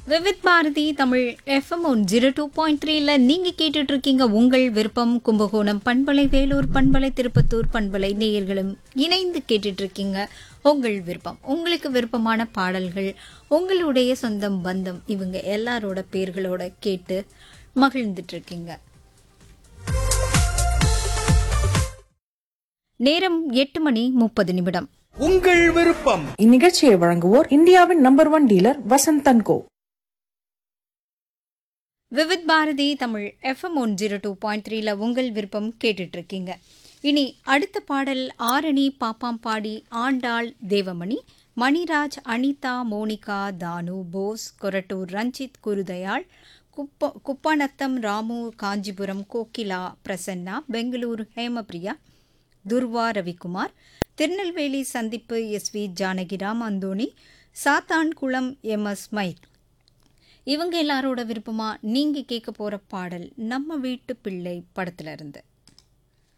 Vividh Bharati Tamil FM one zero two point த்ரீல நீங்க கேட்டுட்டு இருக்கீங்க உங்கள் விருப்பம் கும்பகோணம் பண்பலை வேலூர் பண்பலை திருப்பத்தூர் பண்பலை நேயர்களும் இணைந்து கேட்டுட்டு இருக்கீங்க உங்கள் விருப்பம் உங்களுக்கு விருப்பமான பாடல்கள் உங்களுடைய சொந்தம் பந்தம் இவங்க எல்லாரோட பேர்களோட கேட்டு மகிழ்ந்துட்டு இருக்கீங்க நேரம் எட்டு மணி முப்பது நிமிடம் உங்கள் விருப்பம் இந்நிகழ்ச்சியை வழங்குவோர் இந்தியாவின் number one dealer Vasanthan co Vividh Bharati Tamil FM one zero two point த்ரீல உங்கள் விருப்பம் கேட்டுட்டு இருக்கீங்க இனி அடுத்த பாடல் ஆரணி பாப்பாம்பாடி ஆண்டாள் தேவமணி மணிராஜ் அனிதா மோனிகா தானு போஸ் கொரட்டூர் ரஞ்சித் குருதயாள் குப்ப குப்பாநத்தம் ராமு காஞ்சிபுரம் கோகிலா பிரசன்னா பெங்களூரு ஹேமபிரியா துர்வா ரவிக்குமார் திருநெல்வேலி சந்திப்பு S V Janakiram Anthony Sathankulam M S Mike இவங்க எல்லாரோட விருப்பமா நீங்க கேட்க போற பாடல் நம்ம வீட்டு பிள்ளை படத்துல இருந்து